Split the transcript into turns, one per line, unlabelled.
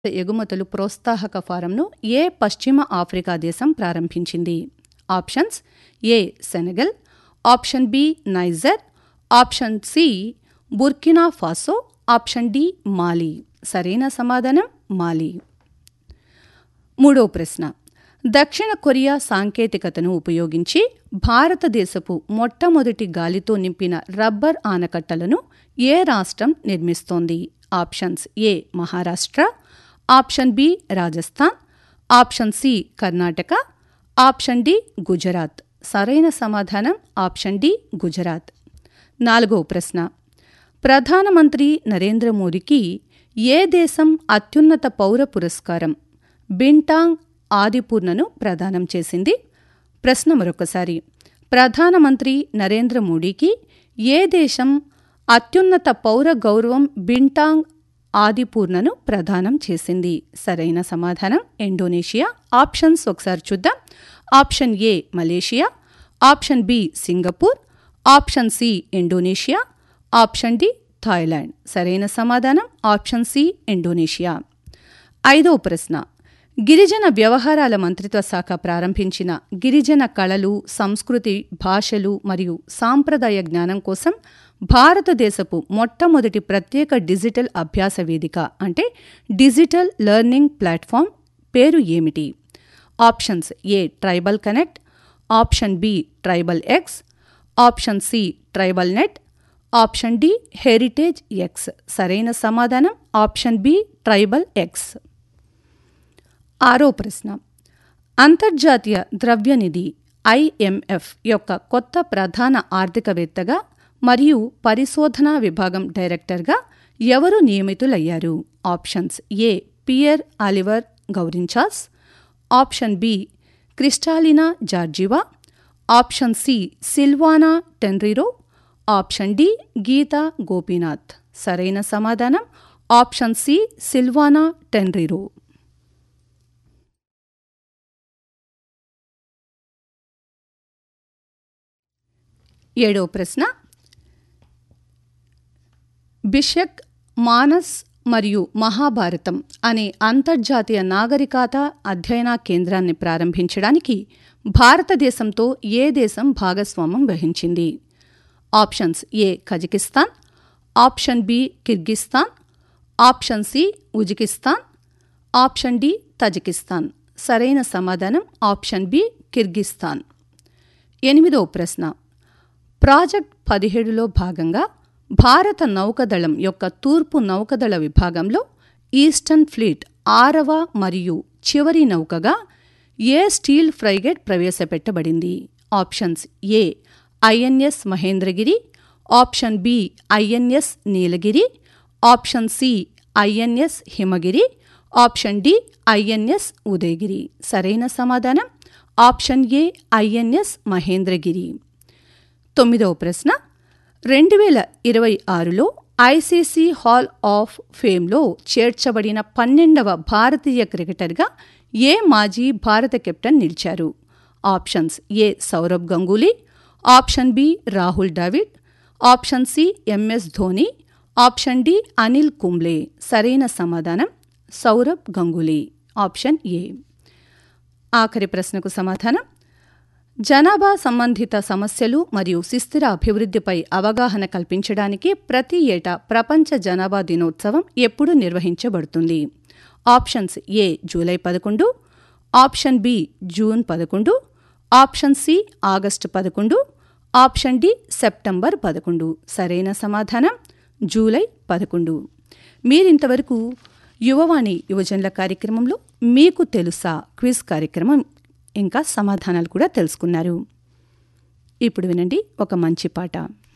ఎగుమతులు ప్రోత్సాహక ఫారంను ఏ పశ్చిమ ఆఫ్రికా దేశం ప్రారంభించింది options A Senegal option B Niger option C Burkina Faso option D Mali సరైన సమాధానం మాలి మూడో ప్రశ్న దక్షిణ కొరియా సాంకేతికతను ఉపయోగించి భారతదేశపు మొట్టమొదటి గాలితో నింపిన రబ్బర్ ఆనకట్టలను ఏ రాష్ట్రం నిర్మిస్తోంది options A Maharashtra option B Rajasthan option C Karnataka option D Gujarat సరైన సమాధానం ఆప్షన్ డి గుజరాత్ నాలుగో ప్రశ్న ప్రధానమంత్రి నరేంద్ర మోదీకి ఏ దేశం అత్యున్నత పౌర పురస్కారం బింటాంగ్ ఆదిపూర్ణను ప్రదానం చేసింది ప్రశ్న మరొకసారి ప్రధానమంత్రి నరేంద్ర మోడీకి ఏ దేశం అత్యున్నత పౌర గౌరవం బింటాంగ్ ఆదిపూర్ణను ప్రదానం చేసింది సరైన సమాధానం ఇండోనేషియా ఆప్షన్స్ ఒకసారి చూద్దాం option A Malaysia option B Singapore option C Indonesia option D Thailand సరైన సమాధానం ఆప్షన్ సి ఇండోనేషియా ఐదో ప్రశ్న గిరిజన వ్యవహారాల మంత్రిత్వ శాఖ ప్రారంభించిన గిరిజన కళలు సంస్కృతి భాషలు మరియు సాంప్రదాయ జ్ఞానం కోసం భారతదేశపు మొట్టమొదటి ప్రత్యేక డిజిటల్ అభ్యాస వేదిక అంటే డిజిటల్ లెర్నింగ్ ప్లాట్ఫామ్ పేరు ఏమిటి options A tribal connect option B tribal X option C tribal net option D heritage X సరైన సమాధానం ఆప్షన్ బి ట్రైబల్ ఎక్స్ ఆరో ప్రశ్న అంతర్జాతీయ ద్రవ్యనిధి ఐఎంఎఫ్ యొక్క కొత్త ప్రధాన ఆర్థికవేత్తగా మరియు పరిశోధనా విభాగం డైరెక్టర్గా ఎవరు నియమితులయ్యారు options A Pierre Olivier Gourinchas option B Kristalina Georgieva option C Silvana Tenreyro option D Geeta Gopinath సరైన సమాధానం ఆప్షన్ సి సిల్వానా టెన్రిరో ఏడో ప్రశ్న బిషక్ మానస్ మరియు మహాభారతం అనే అంతర్జాతీయ నాగరికత అధ్యయన కేంద్రాన్ని ప్రారంభించడానికి భారతదేశంతో ఏ దేశం భాగస్వామ్యం వహించింది options A Kazakhstan option B Kyrgyzstan option C Uzbekistan option D Tajikistan సరైన సమాధానం ఆప్షన్ బి కిర్గిస్తాన్ ఎనిమిదో ప్రశ్న ప్రాజెక్ట్ పదిహేడులో భాగంగా భారత నౌకదళం యొక్క తూర్పు నౌకదళ విభాగంలో ఈస్టర్న్ ఫ్లీట్ ఆరవ మరియు చివరి నౌకగా ఏ స్టీల్ ఫ్రైగేట్ ప్రవేశపెట్టబడింది options A INS Mahendragiri option B INS Nilgiri option C INS Himgiri option D INS Udaygiri సరైన సమాధానం ఆప్షన్ ఏ ఐఎన్ఎస్ మహేంద్రగిరి తొమ్మిదవ ప్రశ్న రెండు వేల ఇరవై ఆరులో ఐసీసీ హాల్ ఆఫ్ ఫేమ్లో చేర్చబడిన పన్నెండవ భారతీయ క్రికెటర్గా ఏ మాజీ భారత కెప్టెన్ నిలిచారు options A Sourav Ganguly option B Rahul డావిడ్ option C MS Dhoni option D Anil Kumble సరైన సమాధానం సౌరవ్ గంగూలీ ఆప్షన్ ఏ ఆఖరి ప్రశ్నకు సమాధానం జనాభా సంబంధిత సమస్యలు మరియు సుస్థిర అభివృద్ధిపై అవగాహన కల్పించడానికి ప్రతి ఏటా ప్రపంచ జనాభా దినోత్సవం ఎప్పుడు నిర్వహించబడుతుంది ఆప్షన్స్ ఏ జూలై పదకొండు ఆప్షన్ బి జూన్ పదకొండు ఆప్షన్ సి ఆగస్టు పదకొండు ఆప్షన్ డి సెప్టెంబర్ పదకొండు సరైన సమాధానం జూలై పదకొండు మీరింతవరకు యువవాణి యువజనుల కార్యక్రమంలో మీకు తెలుసా క్విజ్ కార్యక్రమం ఇంకా సమాధానాలు కూడా తెలుసుకున్నారు ఇప్పుడు వినండి ఒక మంచి పాట